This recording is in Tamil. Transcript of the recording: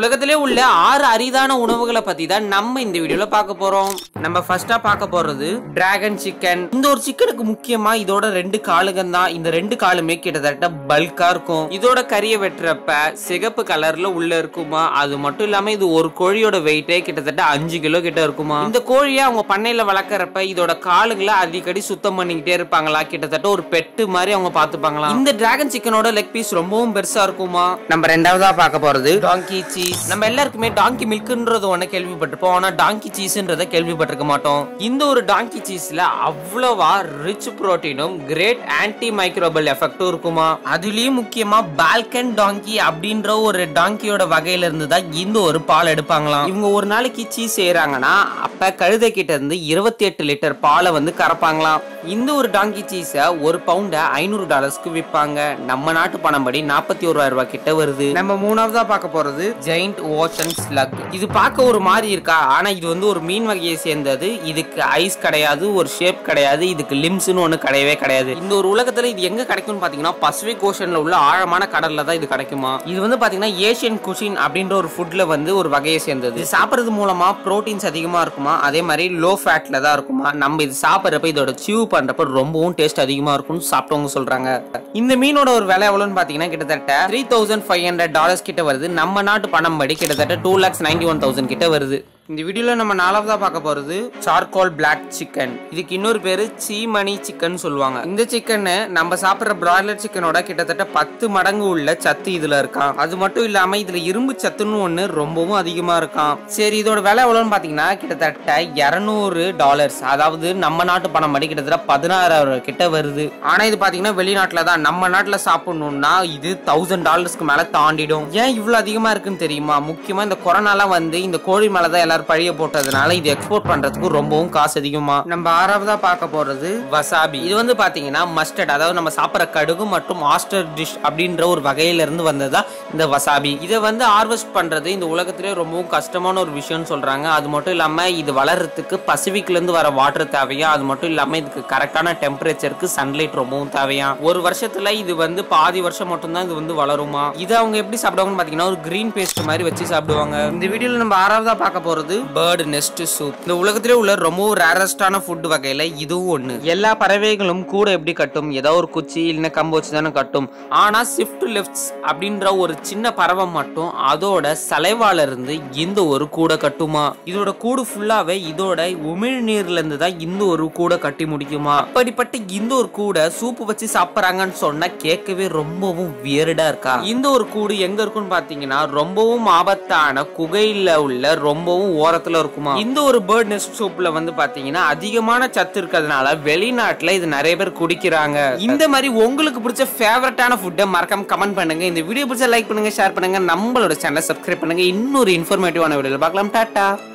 உலகத்திலே உள்ள ஆறு அரிதான உணவுகளை பத்தி தான் நம்ம இந்த வீடியோல பார்க்க போறோம் நம்ம ஃபர்ஸ்டா பார்க்க போறது டிராகன் சிக்கன் இந்த ஒரு சிக்கனுக்கு முக்கியமா இதோட ரெண்டு காலுகம் தான் இந்த ரெண்டு காலுமே கிட்டத்தட்ட பல்கா இருக்கும் இதோட கறியை வெட்டுறப்ப சிகப்பு கலர்ல உள்ள இருக்குமா அது மட்டும் இல்லாம இது ஒரு கோழியோட வெயிட்டே கிட்டத்தட்ட அஞ்சு கிலோ கிட்ட இருக்குமா இந்த கோழியை அவங்க பண்ணையில வளர்க்கறப்ப இதோட காலுகளை அடிக்கடி சுத்தம் பண்ணிக்கிட்டே இருப்பாங்களா கிட்டத்தட்ட ஒரு பெட்டு மாதிரி அவங்க பாத்துப்பாங்களா இந்த டிராகன் சிக்கனோட லெக் பீஸ் ரொம்பவும் பெருசா இருக்குமா நம்ம ரெண்டாவதா பார்க்க போறது டாங்கி சீஸ் நம்ம எல்லாருக்குமே டாங்கி மில்க்ன்றது ஒண்ணு கேள்விப்பட்டிருப்போம் ஆனா டாங்கி சீஸ்ன்றத கேள்விப்பட்டிருக்க மாட்டோம் இந்த ஒரு டாங்கி சீஸ்ல அவ்வளவா ரிச் புரோட்டீனும் கிரேட் ஆன்டி மைக்ரோபல் எஃபெக்டும் இருக்குமா அதுலயும் முக்கியமா பால்கன் டாங்கி அப்படின்ற ஒரு டாங்கியோட வகையில இருந்து தான் இந்த ஒரு பால் எடுப்பாங்களாம் இவங்க ஒரு நாளைக்கு சீஸ் செய்யறாங்கன்னா அப்ப கழுதை கிட்ட இருந்து இருபத்தி எட்டு லிட்டர் பாலை வந்து கறப்பாங்களாம் இந்த ஒரு டாங்கி சீஸ ஒரு பவுண்ட ஐநூறு டாலர்ஸ்க்கு விற்பாங்க நம்ம நாட்டு பணம் படி நாற்பத்தி ஓராயிரம் ரூபாய் கிட்ட வருது நம்ம மூணாவதா பார்க்க போறது ஜெயிண்ட் ஓஷன் ஸ்லக் இது பார்க்க ஒரு மாதிரி இருக்கா ஆனா இது வந்து ஒரு மீன் வகையை சேர்ந்தது இதுக்கு ஐஸ் கிடையாது ஒரு ஷேப் கிடையாது இதுக்கு லிம்ஸ்னு ஒண்ணு கிடையவே கிடையாது இந்த ஒரு உலகத்துல இது எங்க கிடைக்கும்னு பாத்தீங்கன்னா பசிபிக் ஓஷன்ல உள்ள ஆழமான கடல்ல தான் இது கிடைக்குமா இது வந்து பாத்தீங்கன்னா ஏசியன் குஷின் அப்படின்ற ஒரு ஃபுட்ல வந்து ஒரு வகையை சேர்ந்தது இது சாப்பிடுறது மூலமா புரோட்டீன்ஸ் அதிகமா இருக்குமா அதே மாதிரி லோ ஃபேட்ல தான் இருக்குமா நம்ம இது சாப்பிட்றப்ப இதோட சியூ பண்றப்ப ரொம்பவும் டேஸ்ட் அதிகமா இருக்கும்னு சாப்பிட்டவங்க சொல்றாங்க இந்த மீனோட ஒரு விலை எவ்வளவுன்னு பாத்தீங்கன்னா கிட்டத்தட்ட three thousand five hundred dollars கிட்ட வருது நம்ம நாட்டு பணம் படி கிட்டத்தட்ட two lakhs ninety one thousand கிட்ட வருது இந்த வீடியோல நம்ம நாலாவதா பார்க்க போறது சார்கோல் பிளாக் சிக்கன் இதுக்கு இன்னொரு பேரு சீமணி சிக்கன் சொல்லுவாங்க இந்த சிக்கன் நம்ம சாப்பிடுற பிராய்லர் சிக்கனோட கிட்டத்தட்ட பத்து மடங்கு உள்ள சத்து இதுல இருக்கான் அது மட்டும் இல்லாம இதுல இரும்பு சத்துன்னு ஒண்ணு ரொம்பவும் அதிகமா இருக்கான் சரி இதோட விலை எவ்வளவுன்னு பாத்தீங்கன்னா கிட்டத்தட்ட இருநூறு டாலர்ஸ் அதாவது நம்ம நாட்டு பணம் படி கிட்டத்தட்ட பதினாறாயிரம் கிட்ட வருது ஆனா இது பாத்தீங்கன்னா வெளிநாட்டுல தான் நம்ம நாட்டுல சாப்பிடணும்னா இது தௌசண்ட் டாலர்ஸ்க்கு மேல தாண்டிடும் ஏன் இவ்வளவு அதிகமா இருக்குன்னு தெரியுமா முக்கியமா இந்த கொரோனாலாம் வந்து இந்த கோழி மேலதான் எல்லாரும் பழிய போட்டதுனால இது எக்ஸ்போர்ட் பண்றதுக்கு ரொம்பவும் காசு அதிகமா நம்ம ஆறாவதா பார்க்க போறது வசாபி இது வந்து பாத்தீங்கன்னா மஸ்டர்ட் அதாவது நம்ம சாப்பிட்ற கடுகு மற்றும் ஆஸ்டர் டிஷ் அப்படின்ற ஒரு வகையில இருந்து வந்ததா இந்த வசாபி இதை வந்து ஹார்வெஸ்ட் பண்றது இந்த உலகத்திலே ரொம்பவும் கஷ்டமான ஒரு விஷயம்னு சொல்றாங்க அது மட்டும் இல்லாம இது வளர்றதுக்கு பசிபிக்ல இருந்து வர வாட்டர் தேவையா அது மட்டும் இல்லாம இதுக்கு கரெக்டான டெம்பரேச்சருக்கு சன்லைட் ரொம்பவும் தேவையா ஒரு வருஷத்துல இது வந்து பாதி வருஷம் மட்டும்தான் இது வந்து வளருமா இது அவங்க எப்படி சாப்பிடுவாங்கன்னு பாத்தீங்கன்னா ஒரு கிரீன் பேஸ்ட் மாதிரி வச்சு சாப்பிடுவாங்க இந்த வீடியோல நம்ம ஆறாவதா பார்க்க போறது பேர்டு நெஸ்ட் சூப் இந்த உலகத்திலே உள்ள ரொம்பவும் ரேரஸ்டான ஃபுட் வகையில இதுவும் ஒண்ணு எல்லா பறவைகளும் கூட எப்படி கட்டும் ஏதோ ஒரு குச்சி இல்லைன்னா கம்பு வச்சு தானே கட்டும் ஆனா ஸ்விஃப்ட் லிஃப்ட்ஸ் அப்படின்ற ஒரு சின்ன பறவை மட்டும் அதோட சலைவால இருந்து இந்த ஒரு கூடை கட்டுமா இதோட கூடு ஃபுல்லாவே இதோட உமிழ் நீர்ல இருந்து தான் இந்த ஒரு கூடை கட்டி முடிக்குமா அப்படிப்பட்ட இந்த ஒரு கூடை சூப்பு வச்சு சாப்பிட்றாங்கன்னு சொன்னா கேட்கவே ரொம்பவும் வியர்டா இருக்கா இந்த ஒரு கூடு எங்க இருக்குன்னு பாத்தீங்கன்னா ரொம்பவும் ஆபத்தான குகையில உள்ள ரொம்பவும் ஓரத்துல இருக்குமா இந்த ஒரு பேர்ட் நெஸ்ட் சூப்ல வந்து பாத்தீங்கன்னா அதிகமான சத்து இருக்கிறதுனால வெளிநாட்டுல இது நிறைய பேர் குடிக்கிறாங்க இந்த மாதிரி உங்களுக்கு பிடிச்ச ஃபேவரட்டான ஃபுட்டை மறக்காம கமெண்ட் பண்ணுங்க இந்த வீடியோ பிடிச்ச லைக் பண்ணுங்க ஷேர் பண்ணுங்க நம்மளோட சேனலை சப்ஸ்கிரைப் பண்ணுங்க இன்னொரு இன்ஃபர்மேட்டிவான வீடியோல பார்க்கலாம் டாட்டா